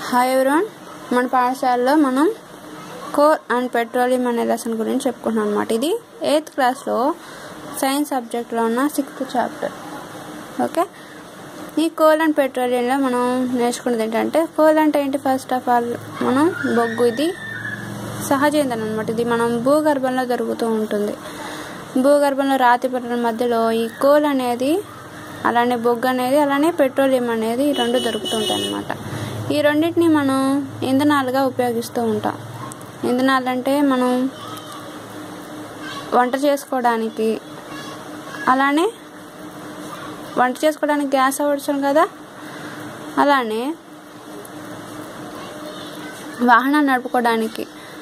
hi everyone మన పాఠశాలలో మనం కోర్ అండ్ పెట్రోలియం అనే లెసన్ గురించి చెప్పుకుంటున్నాం అనమాట ఇది ఎయిత్ క్లాస్లో సైన్స్ సబ్జెక్ట్లో ఉన్న సిక్స్త్ చాప్టర్ ఓకే ఈ కోల్ అండ్ పెట్రోలియంలో మనం నేర్చుకున్నది ఏంటంటే కోల్ అంటే ఏంటి ఫస్ట్ ఆఫ్ ఆల్ మనం బొగ్గు ఇది సహజ ఇంధనం అనమాట ఇది మనం భూగర్భంలో దొరుకుతూ ఉంటుంది భూగర్భంలో రాతి పట్టణం మధ్యలో ఈ కోల్ అనేది అలానే బొగ్గు అనేది అలానే పెట్రోలియం అనేది ఈ రెండు దొరుకుతుంటాయి అన్నమాట ఈ రెండింటిని మనం ఇంధనాలుగా ఉపయోగిస్తూ ఉంటాం ఇంధనాలు అంటే మనం వంట చేసుకోవడానికి అలానే వంట చేసుకోవడానికి గ్యాస్ అవసరం కదా అలానే వాహనాలు నడుపుకోవడానికి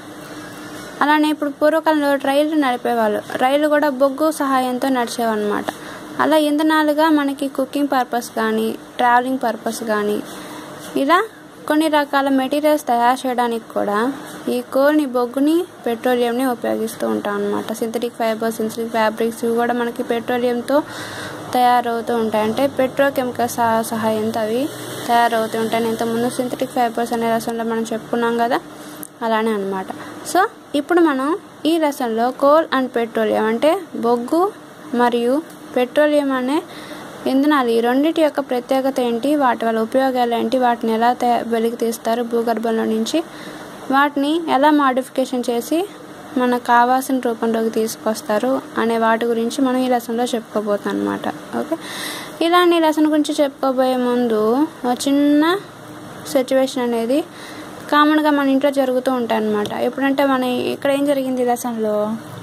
అలానే ఇప్పుడు పూర్వకాలంలో రైళ్లు నడిపేవాళ్ళు రైలు కూడా బొగ్గు సహాయంతో నడిచేవన్నమాట అలా ఇంధనాలుగా మనకి కుకింగ్ పర్పస్ కానీ ట్రావెలింగ్ పర్పస్ కానీ ఇలా కొన్ని రకాల మెటీరియల్స్ తయారు చేయడానికి కూడా ఈ కోల్ని బొగ్గుని పెట్రోలియంని ఉపయోగిస్తూ ఉంటాం అనమాట సింథటిక్ ఫైబర్స్ సింథటిక్ ఫ్యాబ్రిక్స్ ఇవి కూడా మనకి పెట్రోలియంతో తయారవుతూ ఉంటాయి అంటే పెట్రోకెమికల్ సహా సహాయంతో అవి తయారవుతూ ఉంటాయి ఇంతకుముందు సింథటిక్ ఫైబర్స్ అనే రసంలో మనం చెప్పుకున్నాం కదా అలానే అనమాట సో ఇప్పుడు మనం ఈ రసంలో కోల్ అండ్ పెట్రోలియం అంటే బొగ్గు మరియు పెట్రోలియం అనే ఇంధనాలు ఈ రెండింటి యొక్క ప్రత్యేకత ఏంటి వాటి వల్ల ఉపయోగాలు ఏంటి వాటిని ఎలా తయా వెలికి తీస్తారు భూగర్భంలో నుంచి వాటిని ఎలా మాడిఫికేషన్ చేసి మనకు కావాల్సిన రూపంలోకి తీసుకొస్తారు అనే వాటి గురించి మనం ఈ లెసన్లో చెప్పుకోబోతాం అనమాట ఓకే ఇలాంటి లెసన్ గురించి చెప్పుకోబోయే ముందు ఒక చిన్న సిచ్యువేషన్ అనేది కామన్గా మన ఇంట్లో జరుగుతూ ఉంటాయి అన్నమాట ఎప్పుడంటే మన ఇక్కడ ఏం జరిగింది లెసన్లో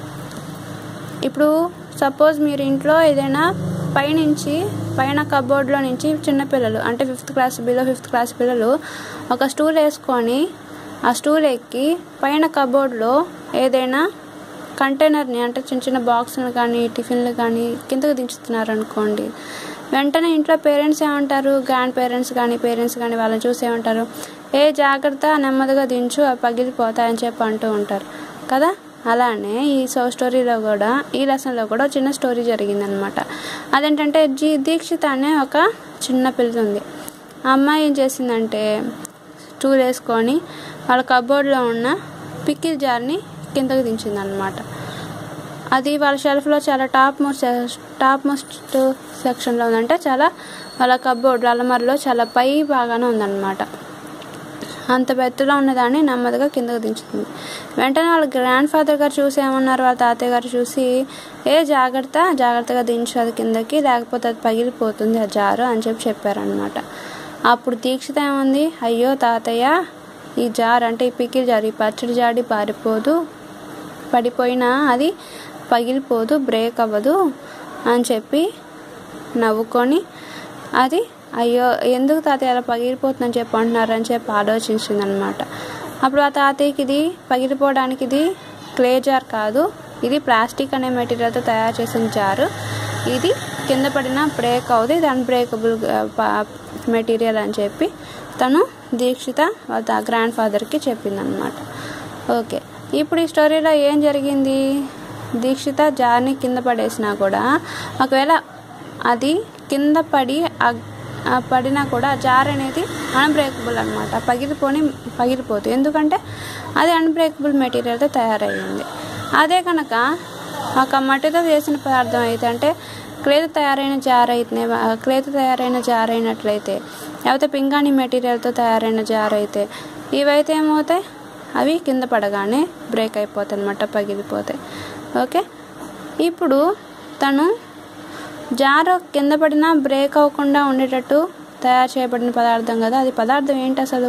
ఇప్పుడు సపోజ్ మీరు ఇంట్లో ఏదైనా పైనుంచి పైన కబోర్డ్లో నుంచి చిన్నపిల్లలు అంటే fifth class below fifth class పిల్లలు ఒక స్టూల్ వేసుకొని ఆ స్టూల్ ఎక్కి పైన కబోర్డ్లో ఏదైనా కంటైనర్ని అంటే చిన్న చిన్న బాక్సులు కానీ టిఫిన్లు కానీ కిందకు దించుతున్నారు అనుకోండి వెంటనే ఇంట్లో పేరెంట్స్ ఏమంటారు గ్రాండ్ పేరెంట్స్ కానీ పేరెంట్స్ కానీ వాళ్ళని చూసి ఏమంటారు ఏ జాగ్రత్త నెమ్మదిగా దించు అవి పగిలిపోతాయని చెప్పి అంటూ ఉంటారు కదా అలానే ఈ సో స్టోరీలో కూడా ఈ లెసన్లో కూడా చిన్న స్టోరీ జరిగిందనమాట అదేంటంటే జీ దీక్షిత అనే ఒక చిన్న పిల్ల ఉంది ఆ అమ్మాయి ఏం చేసిందంటే స్టూల్ వేసుకొని వాళ్ళ కబోర్డ్లో ఉన్న పిక్కిల్ జార్ని కిందకి దించిందనమాట అది వాళ్ళ షెల్ఫ్లో చాలా టాప్ మోస్ట్ టాప్ మోస్ట్ సెక్షన్లో ఉందంటే చాలా వాళ్ళ కబోర్డ్ అలమరలో చాలా పై బాగానే ఉందన్నమాట అంత పెద్దలో ఉన్నదాన్ని నెమ్మదిగా కిందకు దించుతుంది వెంటనే వాళ్ళ గ్రాండ్ ఫాదర్ గారు చూసి ఏమన్నారు వాళ్ళ తాతయ్య గారు చూసి ఏ జాగ్రత్త జాగ్రత్తగా దించు అది కిందకి లేకపోతే అది పగిలిపోతుంది ఆ జారు అని చెప్పి చెప్పారనమాట అప్పుడు దీక్షిత ఏముంది అయ్యో తాతయ్య ఈ జార్ అంటే ఈ పికిల్ జారు ఈ పచ్చడి జాడి పారిపోదు పడిపోయినా అది పగిలిపోదు బ్రేక్ అవ్వదు అని చెప్పి నవ్వుకొని అది అయ్యో ఎందుకు తాతయ్య అలా పగిలిపోతుందని చెప్పి అంటున్నారని చెప్పి ఆలోచించింది అనమాట అప్పుడు ఆ తాతయ్యకి ఇది పగిలిపోవడానికి ఇది క్లే జార్ కాదు ఇది ప్లాస్టిక్ అనే మెటీరియల్తో తయారు చేసిన జారు ఇది కింద పడిన బ్రేక్ అవుతుంది ఇది అన్బ్రేకబుల్ మెటీరియల్ అని చెప్పి తను దీక్షిత వాళ్ళ గ్రాండ్ ఫాదర్కి చెప్పిందనమాట ఓకే ఇప్పుడు ఈ స్టోరీలో ఏం జరిగింది దీక్షిత జార్ని కింద పడేసినా కూడా ఒకవేళ అది కింద పడి పడినా కూడా జార్ అనేది అన్బ్రేకబుల్ అనమాట పగిలిపోని పగిలిపోతుంది ఎందుకంటే అది అన్బ్రేకబుల్ మెటీరియల్తో తయారయ్యింది అదే కనుక ఒక మట్టితో చేసిన పదార్థం అయితే అంటే క్లేతో తయారైన జార్ అయితే క్లేతో తయారైన జార్ అయినట్లయితే లేకపోతే పింగాణి మెటీరియల్తో తయారైన జార్ అయితే ఇవైతే ఏమవుతాయి అవి కింద పడగానే బ్రేక్ అయిపోతాయి అనమాట పగిలిపోతాయి ఓకే ఇప్పుడు తను జారు కింద పడినా బ్రేక్ అవ్వకుండా ఉండేటట్టు తయారు చేయబడిన పదార్థం కదా అది పదార్థం ఏంటి అసలు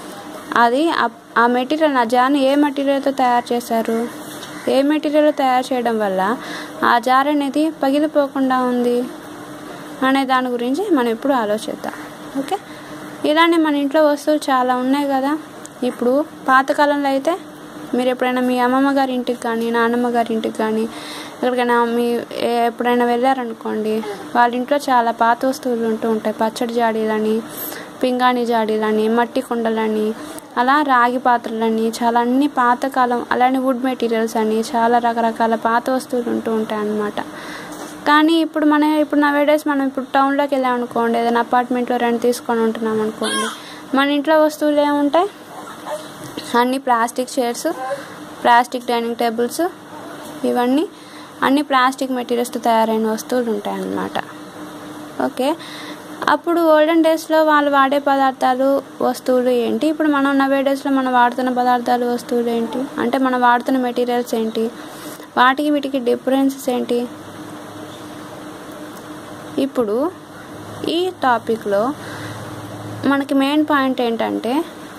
అది ఆ మెటీరియల్ ఆ జార్ని ఏ మెటీరియల్తో తయారు చేశారు ఏ మెటీరియల్ తయారు చేయడం వల్ల ఆ జార్ అనేది పగిలిపోకుండా ఉంది అనే దాని గురించి మనం ఇప్పుడు ఆలోచిద్దాం ఓకే ఇలానే మన ఇంట్లో వస్తువులు చాలా ఉన్నాయి కదా ఇప్పుడు పాతకాలంలో అయితే మీరు ఎప్పుడైనా మీ అమ్మమ్మ గారి ఇంటికి కానీ నాన్నమ్మ గారి ఇంటికి కానీ ఎక్కడికైనా మీ ఎప్పుడైనా వెళ్ళారనుకోండి వాళ్ళ ఇంట్లో చాలా పాత వస్తువులు ఉంటూ ఉంటాయి పచ్చడి జాడీలని పింగాణి జాడీలని మట్టి కుండలని అలా రాగి పాత్రలని చాలా అన్ని పాతకాలం అలానే వుడ్ మెటీరియల్స్ అని చాలా రకరకాల పాత వస్తువులు ఉంటూ ఉంటాయి అన్నమాట కానీ ఇప్పుడు మనం ఇప్పుడు నవే డేస్ మనం ఇప్పుడు టౌన్లోకి వెళ్ళాం అనుకోండి ఏదైనా అపార్ట్మెంట్లో రెంట్ తీసుకొని ఉంటున్నాం అనుకోండి మన ఇంట్లో వస్తువులు ఏముంటాయి అన్ని plastic chairs plastic dining tables ఇవన్నీ అన్ని ప్లాస్టిక్ మెటీరియల్స్తో తయారైన వస్తువులు ఉంటాయి అన్నమాట ఓకే అప్పుడు ఓల్డెన్ డేస్లో వాళ్ళు వాడే పదార్థాలు వస్తువులు ఏంటి ఇప్పుడు మనం నవే డేస్లో మనం వాడుతున్న పదార్థాలు వస్తువులు ఏంటి అంటే మనం వాడుతున్న మెటీరియల్స్ ఏంటి వాటికి వీటికి డిఫరెన్సెస్ ఏంటి ఇప్పుడు ఈ టాపిక్లో మనకి మెయిన్ పాయింట్ ఏంటంటే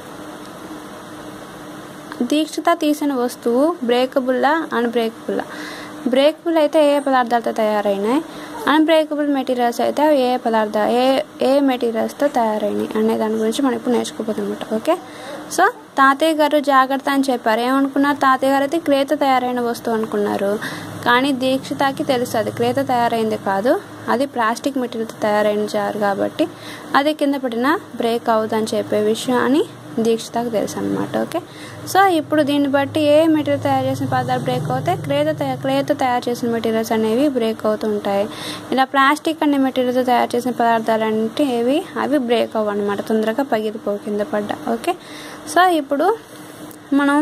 దీక్షిత తీసిన వస్తువు బ్రేకబుల్లా అన్బ్రేకబుల్లా బ్రేకబుల్ అయితే ఏ పదార్థాలతో తయారైనాయి అన్బ్రేకబుల్ మెటీరియల్స్ అయితే అవి ఏ పదార్థ ఏ ఏ మెటీరియల్స్తో తయారైనాయి అనే దాని గురించి మనం ఇప్పుడు నేర్చుకోబోతున్నమాట ఓకే సో తాతయ్య గారు జాగ్రత్త అని చెప్పారు ఏమనుకున్నారు తాతయ్య గారు అయితే క్లేత తయారైన వస్తువు అనుకున్నారు కానీ దీక్షితకి తెలుసు అది క్లేత తయారైంది కాదు అది ప్లాస్టిక్ మెటీరియల్తో తయారైన జారు కాబట్టి అది కింద పడిన బ్రేక్ అవుతుందని చెప్పే విషయం అని దీక్షితకు తెలుసు అనమాట ఓకే సో ఇప్పుడు దీన్ని బట్టి ఏ మెటీరియల్ తయారు చేసిన పదార్థాలు బ్రేక్ అవుతాయి క్లేతో తయారు క్లేతో తయారు చేసిన మెటీరియల్స్ అనేవి బ్రేక్ అవుతుంటాయి ఇలా ప్లాస్టిక్ అనే మెటీరియల్తో తయారు చేసిన పదార్థాలు అంటే ఏవి అవి బ్రేక్ అవ్వ అనమాట తొందరగా పగిలిపోవు కింద పడ్డ ఓకే సో ఇప్పుడు మనం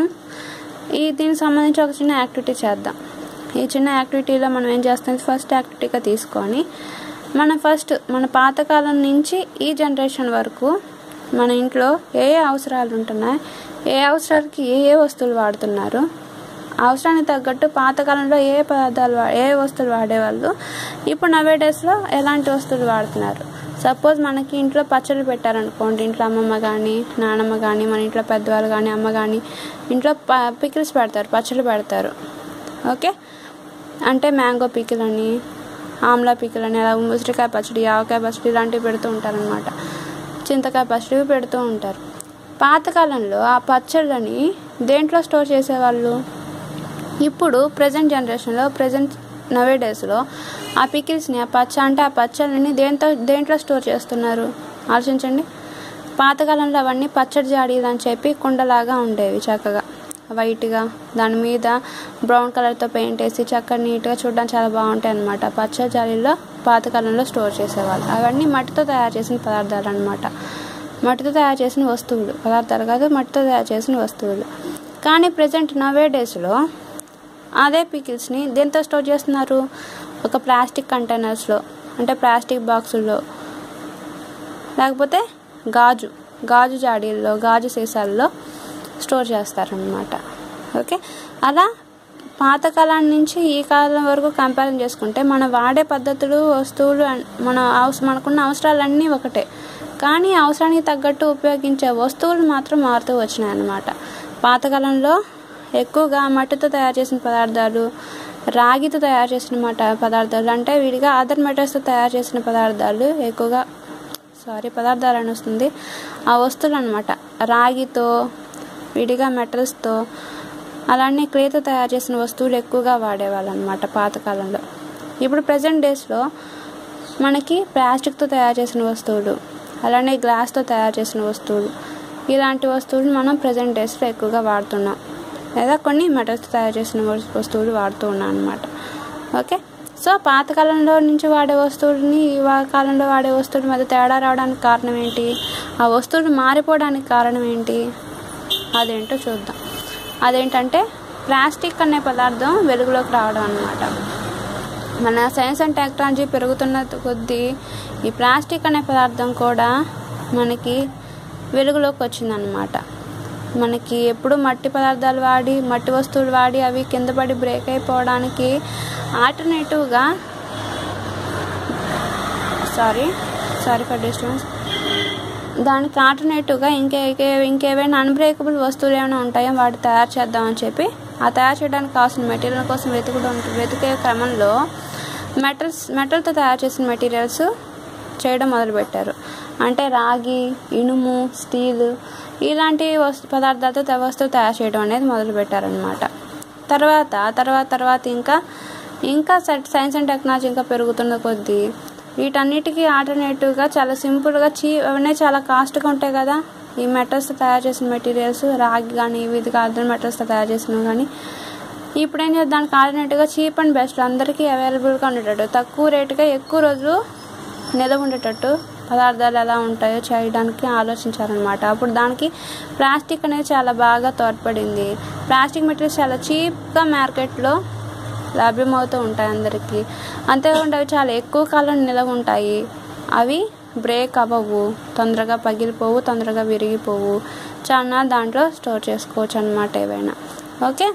ఈ దీనికి సంబంధించి ఒక చిన్న యాక్టివిటీ చేద్దాం ఈ చిన్న యాక్టివిటీలో మనం ఏం చేస్తాం ఫస్ట్ యాక్టివిటీగా తీసుకొని మనం ఫస్ట్ మన పాతకాలం నుంచి ఈ జనరేషన్ వరకు మన ఇంట్లో ఏ ఏ అవసరాలు ఉంటున్నాయి ఏ అవసరాలకి ఏ ఏ వస్తువులు వాడుతున్నారు అవసరానికి తగ్గట్టు పాతకాలంలో ఏ పదార్థాలు వా- ఏ వస్తువులు వాడేవాళ్ళు ఇప్పుడు నవే డేస్లో ఎలాంటి వస్తువులు వాడుతున్నారు సపోజ్ మనకి ఇంట్లో పచ్చళ్ళు పెట్టారనుకోండి ఇంట్లో అమ్మమ్మ కానీ నానమ్మ కానీ మన ఇంట్లో పెద్దవాళ్ళు కానీ అమ్మ కానీ ఇంట్లో ప పికిల్స్ పెడతారు పచ్చళ్ళు పెడతారు ఓకే అంటే మ్యాంగో పికిల్ అని ఆమ్లా పికిల్ అని అలా ఉసిరికాయ పచ్చడి ఆవకాయ పచ్చడి ఇలాంటివి పెడుతూ ఉంటారనమాట చింతకాయ పచ్చడి పెడుతూ ఉంటారు పాతకాలంలో ఆ పచ్చళ్ళని దేంట్లో స్టోర్ చేసేవాళ్ళు ఇప్పుడు ప్రజెంట్ జనరేషన్లో ప్రజెంట్ నవే డేస్లో ఆ పికిల్స్ని ఆ పచ్చ అంటే ఆ పచ్చళ్ళని దేంతో దేంట్లో స్టోర్ చేస్తున్నారు ఆలోచించండి పాతకాలంలో అవన్నీ పచ్చడి జాడీలు అని చెప్పి కుండలాగా ఉండేవి చక్కగా వైట్గా దాని మీద బ్రౌన్ కలర్తో పెయింట్ వేసి చక్కగా నీట్గా చూడడానికి చాలా బాగుంటాయి అనమాట పచ్చడి జాడీలో పాతకాలంలో స్టోర్ చేసేవాళ్ళు అవన్నీ మట్టితో తయారు చేసిన పదార్థాలు అనమాట మట్టితో తయారు చేసిన వస్తువులు పదార్థాలు కాదు మట్టితో తయారు చేసిన వస్తువులు కానీ ప్రజెంట్ నవే డేస్లో అదే పికిల్స్ని దేంతో స్టోర్ చేస్తున్నారు ఒక ప్లాస్టిక్ కంటైనర్స్లో అంటే ప్లాస్టిక్ బాక్సుల్లో లేకపోతే గాజు గాజు జాడీల్లో గాజు సీసాల్లో స్టోర్ చేస్తారనమాట ఓకే అలా పాతకాలం నుంచి ఈ కాలం వరకు కంపేర్ చేసుకుంటే మనం వాడే పద్ధతులు వస్తువులు అన్- మన అవస మనకున్న అవసరాలన్నీ ఒకటే కానీ అవసరానికి తగ్గట్టు ఉపయోగించే వస్తువులు మాత్రం మారుతూ వచ్చినాయి అన్నమాట పాతకాలంలో ఎక్కువగా మట్టితో తయారు చేసిన పదార్థాలు రాగితో తయారు చేసిన మట పదార్థాలు అంటే విడిగా అదర్ మెటల్స్తో తయారు చేసిన పదార్థాలు ఎక్కువగా సారీ పదార్థాలు అని వస్తుంది ఆ వస్తువులు అనమాట రాగితో విడిగా మెటల్స్తో అలానే క్లేతో తయారు చేసిన వస్తువులు ఎక్కువగా వాడేవాళ్ళు అనమాట పాతకాలంలో ఇప్పుడు ప్రజెంట్ డేస్లో మనకి ప్లాస్టిక్తో తయారు చేసిన వస్తువులు అలానే గ్లాస్తో తయారు చేసిన వస్తువులు ఇలాంటి వస్తువులు మనం ప్రజెంట్ డేస్లో ఎక్కువగా వాడుతున్నాం లేదా కొన్ని మెటల్స్తో తయారు చేసిన వస్- వస్తువులు వాడుతూ ఉన్నాం అనమాట ఓకే సో పాతకాలంలో నుంచి వాడే వస్తువులని ఈ వా- కాలంలో వాడే వస్తువుల మధ్య తేడా రావడానికి కారణం ఏంటి ఆ వస్తువులు మారిపోవడానికి కారణం ఏంటి అదేంటో చూద్దాం అదేంటంటే ప్లాస్టిక్ అనే పదార్థం వెలుగులోకి రావడం అన్నమాట మన సైన్స్ అండ్ టెక్నాలజీ పెరుగుతున్న కొద్దీ ఈ ప్లాస్టిక్ అనే పదార్థం కూడా మనకి వెలుగులోకి వచ్చిందనమాట మనకి ఎప్పుడు మట్టి పదార్థాలు వాడి మట్టి వస్తువులు వాడి అవి కింద పడి బ్రేక్ అయిపోవడానికి ఆల్టర్నేటివ్గా సారీ సారీ ఫర్ డిస్టర్బెన్స్ దానికి ఆల్టర్నేటివ్గా ఇంకే ఇంకే- ఇంకేవైనా అన్బ్రేకబుల్ వస్తువులు ఏమైనా ఉంటాయో వాటి తయారు చేద్దామని చెప్పి ఆ తయారు చేయడానికి కావాల్సిన మెటీరియల్ కోసం వెతుకుతూ వెతికే క్రమంలో మెటల్స్ మెటల్తో తయారు చేసిన మెటీరియల్స్ చేయడం మొదలుపెట్టారు అంటే రాగి ఇనుము స్టీల్ ఇలాంటి వస్తు పదార్థాలతో త- వస్తువు తయారు చేయడం అనేది మొదలుపెట్టారనమాట తర్వాత తర్వాత తర్వాత ఇంకా ఇంకా సై- సైన్స్ అండ్ టెక్నాలజీ ఇంకా పెరుగుతున్న కొద్దీ వీటన్నిటికీ ఆల్టర్నేటివ్గా చాలా సింపుల్గా చీ అవన్నీ చాలా కాస్ట్గా ఉంటాయి కదా ఈ మెటల్స్తో తయారు చేసిన మెటీరియల్స్ రాగి కానీ ఇది కాదు మెటల్స్తో తయారు చేసినవి కానీ ఇప్పుడు ఏం చేద్దాం దానికి ఆల్టర్నేటివ్గా చీప్ అండ్ బెస్ట్ అందరికీ అవైలబుల్గా ఉండేటట్టు తక్కువ రేటుగా ఎక్కువ రోజులు నిలవ ఉండేటట్టు పదార్థాలు ఎలా ఉంటాయో చేయడానికి ఆలోచించారనమాట అప్పుడు దానికి ప్లాస్టిక్ అనేది చాలా బాగా తోడ్పడింది ప్లాస్టిక్ మెటీరియల్స్ చాలా చీప్గా మార్కెట్లో లభ్యమవుతూ ఉంటాయి అందరికీ అంతేకాకుండా అవి చాలా ఎక్కువ కాలం నిలవ ఉంటాయి అవి బ్రేక్ అవ్వవు తొందరగా పగిలిపోవు తొందరగా విరిగిపోవు చాలా దాంట్లో స్టోర్ చేసుకోవచ్చు అనమాట ఏవైనా ఓకే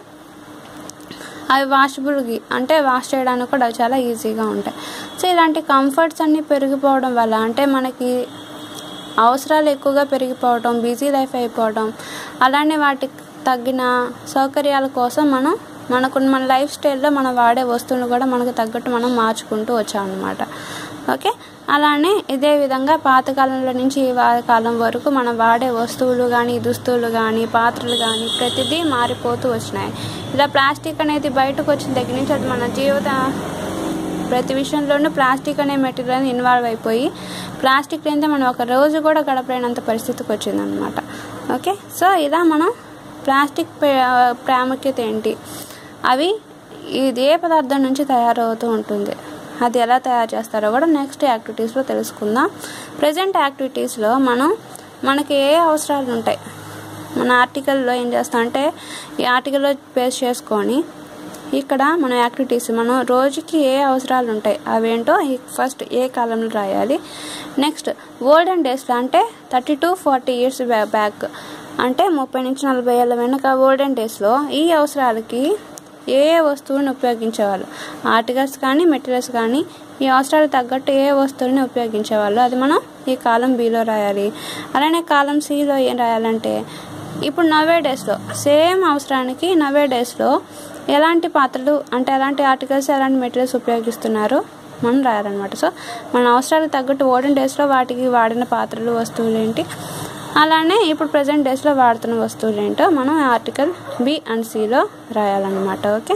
అవి వాషబుల్కి అంటే వాష్ చేయడానికి కూడా అవి చాలా ఈజీగా ఉంటాయి సో ఇలాంటి కంఫర్ట్స్ అన్నీ పెరిగిపోవడం వల్ల అంటే మనకి అవసరాలు ఎక్కువగా పెరిగిపోవడం బిజీ లైఫ్ అయిపోవడం అలానే వాటికి తగ్గిన సౌకర్యాల కోసం మనం మనకు మన లైఫ్ స్టైల్లో మనం వాడే వస్తువులు కూడా మనకు తగ్గట్టు మనం మార్చుకుంటూ వచ్చామన్నమాట ఓకే అలానే ఇదే విధంగా పాతకాలంలో నుంచి ఈ వా- కాలం వరకు మనం వాడే వస్తువులు కానీ దుస్తువులు కానీ పాత్రలు కానీ ప్రతిదీ మారిపోతూ వచ్చినాయి ఇలా ప్లాస్టిక్ అనేది బయటకు వచ్చిన దగ్గర నుంచి అది మన జీవిత ప్రతి విషయంలోనూ ప్లాస్టిక్ అనే మెటీరియల్ ఇన్వాల్వ్ అయిపోయి ప్లాస్టిక్ లేనిదే మనం ఒక రోజు కూడా గడపలేనంత పరిస్థితికి వచ్చిందనమాట ఓకే సో ఇలా మనం ప్లాస్టిక్ ప్రా- ప్రాముఖ్యత ఏంటి అవి ఇది ఏ పదార్థం నుంచి తయారవుతూ ఉంటుంది అది ఎలా తయారు చేస్తారో కూడా నెక్స్ట్ యాక్టివిటీస్లో తెలుసుకుందాం ప్రజెంట్ యాక్టివిటీస్లో మనం మనకి ఏ అవసరాలు ఉంటాయి మన ఆర్టికల్లో ఏం చేస్తాం అంటే ఈ ఆర్టికల్లో బేస్ చేసుకొని ఇక్కడ మన యాక్టివిటీస్ మనం రోజుకి ఏ అవసరాలు ఉంటాయి అవేంటో ఈ ఫస్ట్ ఏ కాలంలో రాయాలి నెక్స్ట్ ఓల్డెన్ డేస్లో అంటే thirty to forty years back అంటే ముప్పై నుంచి నలభై ఏళ్ళ వెనుక ఓల్డెన్ డేస్లో ఈ అవసరాలకి ఏ ఏ వస్తువుని ఉపయోగించేవాళ్ళు ఆర్టికల్స్ కానీ మెటీరియల్స్ కానీ ఈ అవసరాలు తగ్గట్టు ఏ వస్తువుని ఉపయోగించేవాళ్ళు అది మనం ఈ కాలం బిలో రాయాలి అలానే కాలం సిలో ఏం రాయాలంటే ఇప్పుడు నవే డేస్లో సేమ్ అవసరానికి నవే డేస్లో ఎలాంటి పాత్రలు అంటే ఎలాంటి ఆర్టికల్స్ ఎలాంటి మెటీరియల్స్ ఉపయోగిస్తున్నారో మనం రాయాలన్నమాట సో మన అవసరాలకు తగ్గట్టు ఓల్డెన్ డేస్లో వాటికి వాడిన పాత్రలు వస్తువులు ఏంటి అలానే ఇప్పుడు ప్రజెంట్ డేస్లో వాడుతున్న వస్తువులు ఏంటో మనం ఆర్టికల్ బి అండ్ సిలో రాయాలన్నమాట ఓకే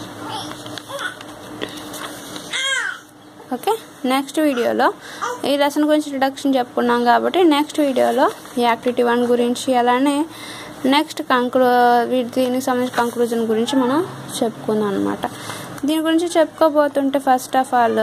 ఓకే నెక్స్ట్ వీడియోలో ఈ లెసన్ గురించి ఇంట్రడక్షన్ చెప్పుకున్నాం కాబట్టి నెక్స్ట్ వీడియోలో ఈ యాక్టివిటీ వన్ గురించి అలానే నెక్స్ట్ కంక్లూ దీనికి సంబంధించిన కంక్లూజన్ గురించి మనం చెప్పుకుందాం అనమాట దీని గురించి చెప్పుకోబోతుంటే ఫస్ట్ ఆఫ్ ఆల్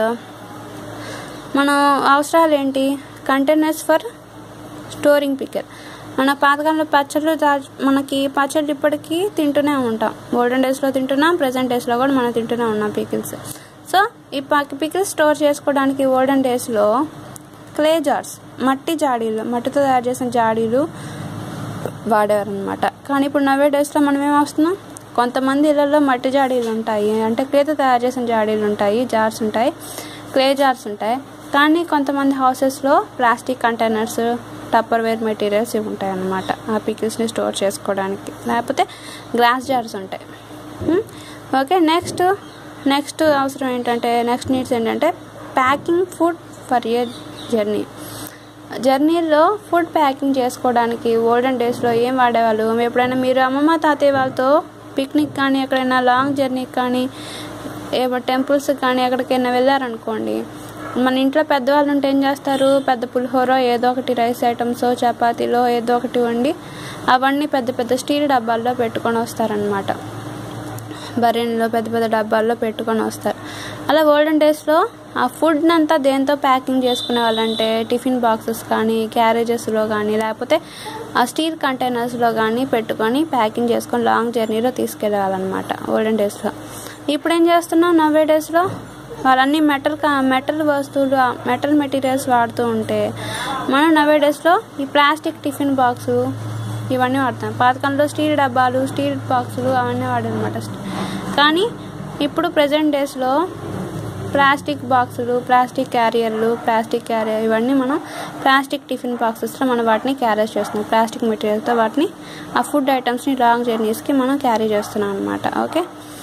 మన అవసరాలు ఏంటి కంటైనర్స్ ఫర్ స్టోరింగ్ పిక్కర్ మన పాతకాలంలో పచ్చళ్ళు దా- మనకి పచ్చళ్ళు ఇప్పటికీ తింటూనే ఉంటాం గోల్డెన్ డేస్లో తింటున్నాం ప్రజెంట్ డేస్లో కూడా మనం తింటూనే ఉన్నాం పికిల్స్ సో ఈ పికిల్స్ స్టోర్ చేసుకోవడానికి ఓల్డెన్ డేస్లో క్లే జార్స్ మట్టి జాడీలు మట్టితో తయారు చేసిన జాడీలు వాడేవారనమాట కానీ ఇప్పుడు నవే డేస్లో మనం ఏం వస్తున్నాం కొంతమంది ఇళ్ళల్లో మట్టి జాడీలు ఉంటాయి అంటే క్లేతో తయారు చేసిన జాడీలు ఉంటాయి జార్స్ ఉంటాయి క్లే జార్స్ ఉంటాయి కానీ కొంతమంది హౌసెస్లో plastic containers Tupperware materials ఇవి ఉంటాయి అన్నమాట ఆ పికిల్స్ని స్టోర్ చేసుకోవడానికి లేకపోతే గ్లాస్ జార్స్ ఉంటాయి ఉమ్, ఓకే నెక్స్ట్ నెక్స్ట్ అవసరం ఏంటంటే నెక్స్ట్ నీడ్స్ ఏంటంటే packing food for a journey జర్నీలో ఫుడ్ ప్యాకింగ్ చేసుకోవడానికి ఓల్డెన్ డేస్లో ఏం వాడేవాళ్ళు ఎప్పుడైనా మీరు అమ్మమ్మ తాతయ్య వాళ్ళతో పిక్నిక్ కానీ ఎక్కడైనా లాంగ్ జర్నీకి కానీ ఏమో టెంపుల్స్ కానీ ఎక్కడికైనా వెళ్ళారనుకోండి మన ఇంట్లో పెద్దవాళ్ళు ఉంటే ఏం చేస్తారు పెద్ద పులిహోర ఏదో ఒకటి రైస్ ఐటమ్స్ చపాతీలో ఏదో ఒకటి వండి అవన్నీ పెద్ద పెద్ద స్టీల్ డబ్బాల్లో పెట్టుకొని వస్తారనమాట బర్రెన్లో పెద్ద పెద్ద డబ్బాల్లో పెట్టుకొని వస్తారు అలా ఓల్డెన్ డేస్లో ఆ ఫుడ్ అంతా దేంతో ప్యాకింగ్ చేసుకునే వాళ్ళంటే టిఫిన్ బాక్సెస్ కానీ క్యారేజెస్లో కానీ లేకపోతే ఆ స్టీల్ కంటైనర్స్లో కానీ పెట్టుకొని ప్యాకింగ్ చేసుకొని లాంగ్ జర్నీలో తీసుకెళ్ళేవాళ్ళనమాట ఓల్డెన్ డేస్లో ఇప్పుడు ఏం చేస్తున్నాం నవ్వే డేస్లో వాళ్ళన్నీ మెటల్ మెటల్ వస్తువులు మెటల్ మెటీరియల్స్ వాడుతూ ఉంటే మనం నవ్వే డేస్లో ఈ ప్లాస్టిక్ టిఫిన్ బాక్సు ఇవన్నీ వాడతాం పాతకాలంలో స్టీల్ డబ్బాలు స్టీల్ బాక్సులు అవన్నీ వాడనమాట కానీ ఇప్పుడు ప్రజెంట్ డేస్లో ప్లాస్టిక్ బాక్సులు ప్లాస్టిక్ క్యారియర్లు ప్లాస్టిక్ క్యారియర్ ఇవన్నీ మనం ప్లాస్టిక్ టిఫిన్ బాక్సెస్లో మనం వాటిని క్యారీ చేస్తున్నాం ప్లాస్టిక్ మెటీరియల్తో వాటిని ఆ ఫుడ్ ఐటమ్స్ని లాంగ్ జర్నీస్కి మనం క్యారీ చేస్తున్నాం అనమాట ఓకే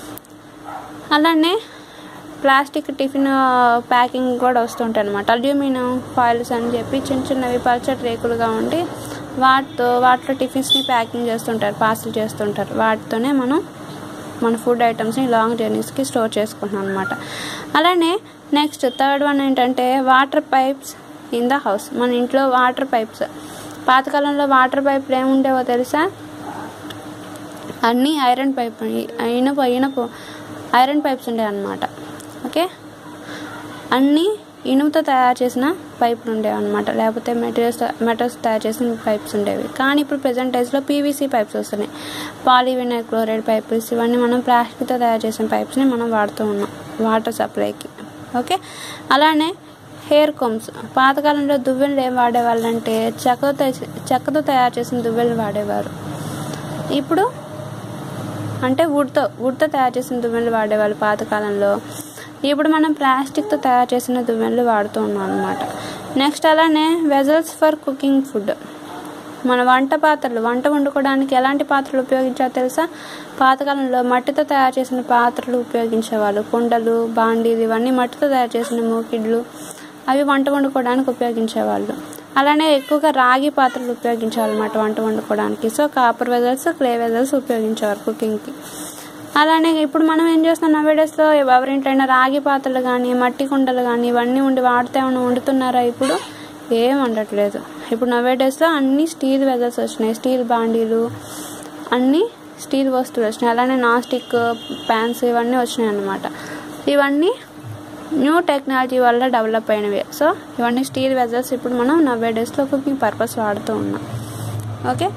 అలానే ప్లాస్టిక్ టిఫిన్ ప్యాకింగ్ కూడా వస్తుంటాయి అనమాట అల్యూమినియం ఫాయిల్స్ అని చెప్పి చిన్న చిన్నవి పల్చటి రేకులుగా ఉండి వాటితో వాటిలో టిఫిన్స్ని ప్యాకింగ్ చేస్తుంటారు పార్సల్ చేస్తుంటారు వాటితోనే మనం మన ఫుడ్ ఐటమ్స్ని లాంగ్ జర్నీస్కి స్టోర్ చేసుకుంటున్నాం అనమాట అలానే నెక్స్ట్ థర్డ్ వన్ ఏంటంటే water pipes in the house మన ఇంట్లో వాటర్ పైప్స్ పాతకాలంలో వాటర్ పైప్లు ఏముండేవో తెలుసా అన్నీ ఐరన్ పైప్ ఇనుప ఇనుప ఐరన్ పైప్స్ ఉండే అనమాట ఓకే అన్నీ ఇనుముతో తయారు చేసిన పైపులు ఉండేవి అనమాట లేకపోతే మెటీరియల్స్ మెటల్స్ తయారు చేసిన పైప్స్ ఉండేవి కానీ ఇప్పుడు ప్రజెంట్ డేస్లో పీవీసీ పైప్స్ వస్తున్నాయి పాలీవినైల్ క్లోరైడ్ పైప్స్ ఇవన్నీ మనం ప్లాస్టిక్తో తయారు చేసిన పైప్స్ని మనం వాడుతూ ఉన్నాం వాటర్ సప్లైకి ఓకే అలానే హెయిర్ కోమ్స్ పాతకాలంలో దువ్వెలు ఏం వాడేవాళ్ళంటే చెక్కతో తయ- చెక్కతో తయారు చేసిన దువ్వెలు వాడేవారు ఇప్పుడు అంటే వుడ్తో వుడ్తో తయారు చేసిన దువ్వెనలు వాడేవాళ్ళు పాతకాలంలో ఇప్పుడు మనం ప్లాస్టిక్తో తయారు చేసిన దువ్వెనలు వాడుతూ ఉన్నాం అనమాట నెక్స్ట్ అలానే వెజల్స్ ఫర్ కుకింగ్ ఫుడ్ మన వంట పాత్రలు వంట వండుకోవడానికి ఎలాంటి పాత్రలు ఉపయోగించాలో తెలుసా పాతకాలంలో మట్టితో తయారు చేసిన పాత్రలు ఉపయోగించేవాళ్ళు కుండలు బాండీలు ఇవన్నీ మట్టితో తయారు చేసిన మూకిడ్లు అవి వంట వండుకోవడానికి ఉపయోగించేవాళ్ళు అలానే ఎక్కువగా రాగి పాత్రలు ఉపయోగించాలన్నమాట వంట వండుకోవడానికి so copper vessels clay vessels ఉపయోగించేవారు కుకింగ్కి అలానే ఇప్పుడు మనం ఏం చేస్తున్నాం నవేడేస్లో ఎవరింటైనా రాగి పాత్రలు కానీ మట్టి కుండలు కానీ ఇవన్నీ ఉండి వాడితే ఏమైనా వండుతున్నారా ఇప్పుడు ఏం వండట్లేదు ఇప్పుడు నవేడేస్లో అన్ని స్టీల్ వెజల్స్ వచ్చినాయి స్టీల్ బాండీలు అన్ని స్టీల్ వస్తువులు వచ్చినాయి అలానే నాన్ స్టిక్ ప్యాన్స్ ఇవన్నీ వచ్చినాయి అన్నమాట ఇవన్నీ న్యూ టెక్నాలజీ వల్ల డెవలప్ అయినవి సో ఇవన్నీ స్టీల్ వెజల్స్ ఇప్పుడు మనం నవ్వే డేస్లో కుకింగ్ పర్పస్ వాడుతూ ఉన్నాం ఓకే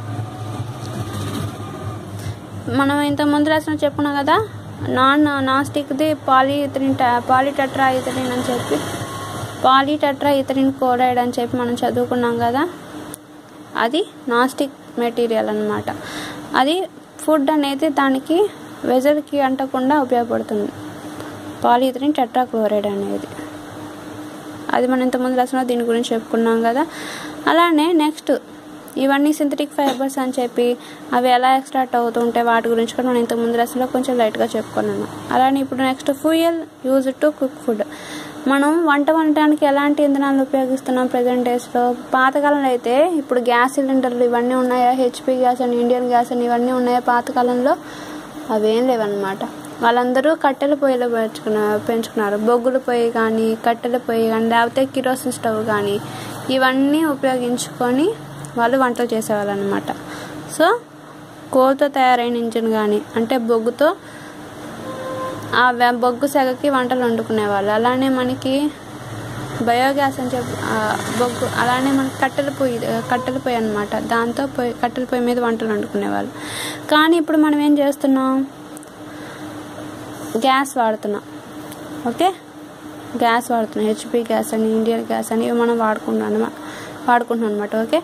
మనం ఇంత ముందు రాసిన చెప్పుకున్నాం కదా నాన్ నాన్ స్టిక్ది poly ethylene poly tetra ethylene అని చెప్పి పాలీ టెట్రా ఇథరిన్ క్లోరైడ్ అని చెప్పి మనం చదువుకున్నాం కదా అది నాన్ స్టిక్ మెటీరియల్ అనమాట అది ఫుడ్ అనేది దానికి వెజల్కి అంటకుండా ఉపయోగపడుతుంది పాలిథిలిన్ టెట్రాక్లోరైడ్ అనేది అది మనం ఇంతకుముందు రాసిన దీని గురించి చెప్పుకున్నాం కదా అలానే నెక్స్ట్ ఇవన్నీ సింథటిక్ ఫైబర్స్ అని చెప్పి అవి ఎలా ఎక్స్ట్రాక్ట్ అవుతుంటాయి వాటి గురించి కూడా మనం ఇంతకుముందు రాసిన కొంచెం లైట్గా చెప్పుకున్నాను అలానే ఇప్పుడు next fuel use to cook food మనం వంట వండటానికి ఎలాంటి ఇంధనాలు ఉపయోగిస్తున్నాం ప్రజెంట్ డేస్లో పాతకాలంలో అయితే ఇప్పుడు గ్యాస్ సిలిండర్లు ఇవన్నీ ఉన్నాయా హెచ్పి గ్యాస్ అని ఇండియన్ గ్యాస్ అని ఇవన్నీ ఉన్నాయా పాతకాలంలో అవేం లేవన్నమాట వాళ్ళందరూ కట్టెల పొయ్యిలో పెంచుకున్నారు పెంచుకున్నారు బొగ్గుల పొయ్యి కానీ కట్టెల పొయ్యి కానీ లేకపోతే కిరోసిన్ స్టవ్ కానీ ఇవన్నీ ఉపయోగించుకొని వాళ్ళు వంటలు చేసేవాళ్ళు అనమాట సో కోల్తో తయారైన ఇంజిన్ కానీ అంటే బొగ్గుతో ఆ వె- బొగ్గు సెగకి వంటలు వండుకునేవాళ్ళు అలానే మనకి బయోగ్యాస్ అని చెప్పి ఆ, బొగ్గు అలానే మనకి కట్టెల పొయ్యి కట్టెల పొయ్యి అనమాట దాంతో పొయ్యి కట్టెల పొయ్యి మీద వంటలు వండుకునేవాళ్ళు కానీ ఇప్పుడు మనం ఏం చేస్తున్నాం గ్యాస్ వాడుతున్నాం ఓకే గ్యాస్ వాడుతున్నాం హెచ్పి గ్యాస్ అని ఇండియన్ గ్యాస్ అని ఇవి మనం వాడుకుంటున్నాం అనమాట వాడుకుంటున్నాం అనమాట ఓకే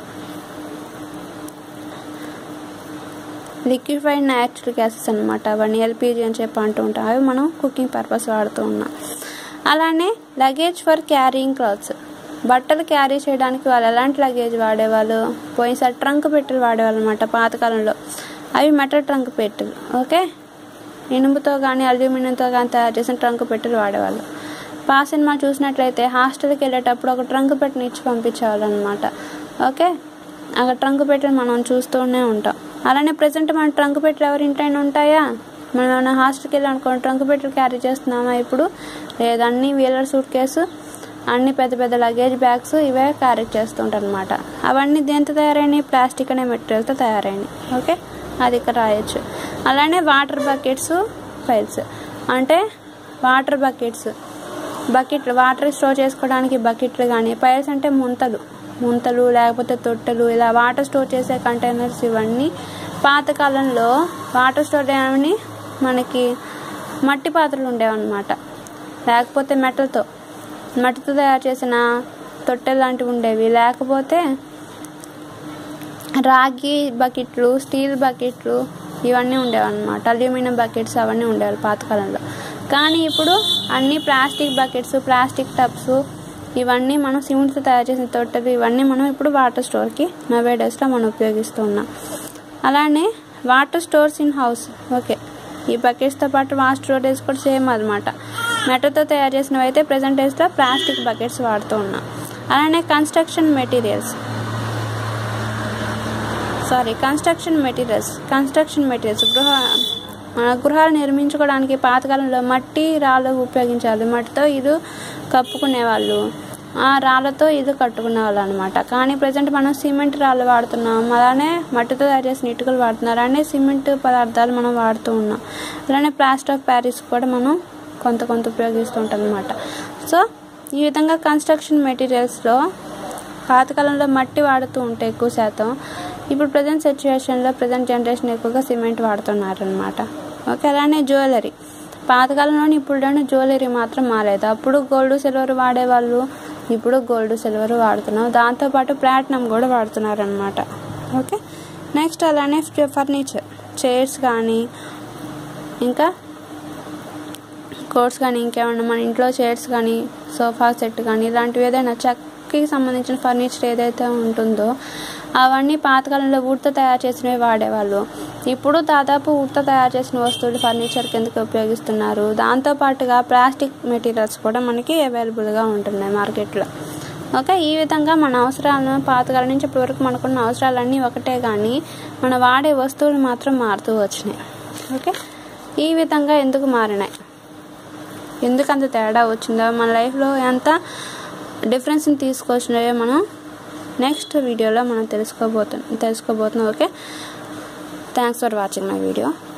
లిక్విఫైడ్ న్యాచురల్ గ్యాసెస్ అనమాట అవన్నీ ఎల్పిజి అని చెప్పి అంటూ ఉంటాం అవి మనం కుకింగ్ పర్పస్ వాడుతూ ఉన్నాం అలానే లగేజ్ ఫర్ క్యారీయింగ్ క్లాత్స్ బట్టలు క్యారీ చేయడానికి వాళ్ళు ఎలాంటి లగేజ్ వాడేవాళ్ళు పోయినసారి ట్రంక్ పెట్టెలు వాడేవాళ్ళు అనమాట పాతకాలంలో అవి మెటల్ ట్రంక్ పెట్టెలు ఓకే ఇనుముతో కానీ అల్యూమినియంతో కానీ తయారు చేసిన ట్రంక్ పెట్టెలు వాడేవాళ్ళు పా సినిమా చూసినట్లయితే హాస్టల్కి వెళ్ళేటప్పుడు ఒక ట్రంక్ పెట్టెని ఇచ్చి పంపించేవాళ్ళు అనమాట ఓకే అక్కడ ట్రంక్ పెట్టెలు మనం చూస్తూనే ఉంటాం అలానే ప్రజెంట్ మన ట్రంక్ పెట్టెలు ఎవరి ఇంటైనా ఉంటాయా మనం ఏమైనా హాస్టల్కి వెళ్ళాలనుకోండి ట్రంక్ పెట్టెలు క్యారీ చేస్తున్నామా ఇప్పుడు లేదా అన్ని వీలర్ సూట్ కేసు అన్ని పెద్ద పెద్ద లగేజ్ బ్యాగ్స్ ఇవే క్యారీ చేస్తుంటారు అనమాట అవన్నీ దేంతో తయారైనవి ప్లాస్టిక్ అనే మెటీరియల్తో తయారైనవి ఓకే అది ఇక్కడ రాయొచ్చు అలానే వాటర్ బకెట్స్ ఫైల్స్ అంటే వాటర్ బకెట్స్ బకెట్లు వాటర్ స్టోర్ చేసుకోవడానికి బకెట్లు కానీ పైల్స్ అంటే ముంతలు ముంతలు లేకపోతే తొట్టెలు ఇలా వాటర్ స్టోర్ చేసే కంటైనర్స్ ఇవన్నీ పాతకాలంలో వాటర్ స్టోర్ చేయమని మనకి మట్టి పాత్రలు ఉండేవన్నమాట లేకపోతే మెటల్తో మట్టితో తయారు చేసిన తొట్టెలు లాంటివి ఉండేవి లేకపోతే రాగి బకెట్లు స్టీల్ బకెట్లు ఇవన్నీ ఉండేవన్నమాట అల్యూమినియం బకెట్స్ అవన్నీ ఉండేవి పాతకాలంలో కానీ ఇప్పుడు అన్ని ప్లాస్టిక్ బకెట్స్ ప్లాస్టిక్ టబ్స్ ఇవన్నీ మనం సిమెంట్తో తయారు చేసిన తొట్టెలు ఇవన్నీ మనం ఇప్పుడు వాటర్ స్టోర్కి నవే డేస్లో మనం ఉపయోగిస్తూ ఉన్నాం అలానే water stores in house okay ఈ బకెట్స్తో పాటు వాటర్ స్టోరేజ్ కూడా సేమ్ అనమాట మెటల్తో తయారు చేసినవి అయితే ప్రజెంట్ డేస్లో ప్లాస్టిక్ బకెట్స్ వాడుతూ ఉన్నాం అలానే construction materials sorry construction materials construction materials గృహ మన గృహాలు నిర్మించుకోవడానికి పాతకాలంలో మట్టి రాళ్ళు ఉపయోగించాలి మట్టితో ఇల్లు కప్పుకునేవాళ్ళు ఆ రాళ్ళతో ఇల్లు కట్టుకునేవాళ్ళు అనమాట కానీ ప్రజెంట్ మనం సిమెంట్ రాళ్ళు వాడుతున్నాం అలానే మట్టితో తయారు చేసిన ఇటుకలు వాడుతున్నారు అలానే సిమెంట్ పదార్థాలు మనం వాడుతూ ఉన్నాం అలానే ప్లాస్టర్ ఆఫ్ ప్యారిస్ కూడా మనం కొంత కొంత ఉపయోగిస్తూ ఉంటాం అనమాట సో ఈ విధంగా కన్స్ట్రక్షన్ మెటీరియల్స్లో పాతకాలంలో మట్టి వాడుతూ ఉంటే ఎక్కువ శాతం ఇప్పుడు ప్రజెంట్ సిచ్యువేషన్లో ప్రజెంట్ జనరేషన్ ఎక్కువగా సిమెంట్ వాడుతున్నారు అనమాట ఓకే అలానే జ్యువెలరీ పాతకాలంలోని ఇప్పుడులోని జ్యువెలరీ మాత్రం మారేది అప్పుడు గోల్డ్ సిల్వర్ వాడేవాళ్ళు ఇప్పుడు గోల్డ్ సిల్వర్ వాడుతున్నాం దాంతోపాటు ప్లాటినం కూడా వాడుతున్నారు అనమాట ఓకే నెక్స్ట్ అలానే ఫర్నిచర్ చైర్స్ కానీ ఇంకా కోట్స్ కానీ ఇంకేమన్నా మన ఇంట్లో చైర్స్ కానీ సోఫా సెట్ కానీ ఇలాంటివి ఏదైనా చెక్కకి సంబంధించిన ఫర్నిచర్ ఏదైతే ఉంటుందో అవన్నీ పాతకాలంలో వుడ్తో తయారు చేసినవి వాడేవాళ్ళు ఇప్పుడు దాదాపు వుడ్తో తయారు చేసిన వస్తువులు ఫర్నిచర్ కిందకి ఉపయోగిస్తున్నారు దాంతోపాటుగా ప్లాస్టిక్ మెటీరియల్స్ కూడా మనకి అవైలబుల్గా ఉంటున్నాయి మార్కెట్లో ఓకే ఈ విధంగా మన అవసరాలను పాతకాలం నుంచి ఇప్పటివరకు మనకున్న అవసరాలన్నీ ఒకటే కానీ మన వాడే వస్తువులు మాత్రం మారుతూ వచ్చినాయి ఓకే ఈ విధంగా ఎందుకు మారినాయి ఎందుకు అంత తేడా వచ్చిందో మన లైఫ్లో ఎంత డిఫరెన్స్ని తీసుకొచ్చినాయో మనం నెక్స్ట్ వీడియోలో మనం తెలుసుకోబోతున్నాం తెలుసుకోబోతున్నాం okay thanks for watching my video